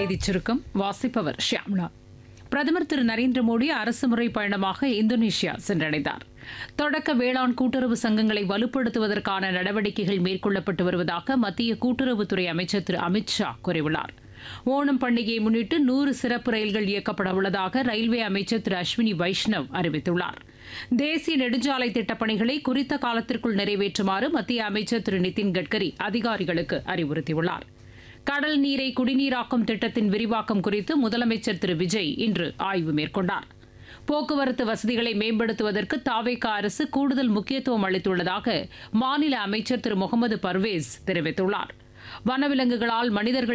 செய்திச் சுருக்கம் வாசிப்பவர் ஷியாம்லா பிரதமர் திரு நரேந்திர மோடி அரசுமுறை பயணமாக இந்தோனேஷியா சென்றடைந்தார் தொடக்க வேளாண் கூட்டுறவு சங்கங்களை வலுப்படுத்துவதற்கான நடவடிக்கைகள் மேற்கொள்ளப்பட்டு வருவதாக மத்திய கூட்டுறவுத்துறை அமைச்சர் திரு அமித் ஷா கூறியுள்ளார் ஓணம் பண்டிகையை முன்னிட்டு நூறு சிறப்பு ரயில்கள் இயக்கப்பட உள்ளதாக ரயில்வே அமைச்சர் திரு அஸ்வினி வைஷ்ணவ் அறிவித்துள்ளார் தேசிய நெடுஞ்சாலை திட்டப் பணிகளை குறித்த காலத்திற்குள் நிறைவேற்றுமாறு மத்திய அமைச்சர் திரு நிதின் கட்கரி அதிகாரிகளுக்கு அறிவுறுத்தியுள்ளார் கடல் நீரை குடிநீராக்கும் திட்டத்தின் விரிவாக்கம் குறித்து முதலமைச்சர் திரு விஜய் இன்று ஆய்வு மேற்கொண்டார் போக்குவரத்து வசதிகளை மேம்படுத்துவதற்கு தாவேகா அரசு கூடுதல் முக்கியத்துவம் அளித்துள்ளதாக மாநில அமைச்சர் திரு முகமது பர்வேஸ் தெரிவித்துள்ளார் வனவிலங்குகளால் மனிதர்கள்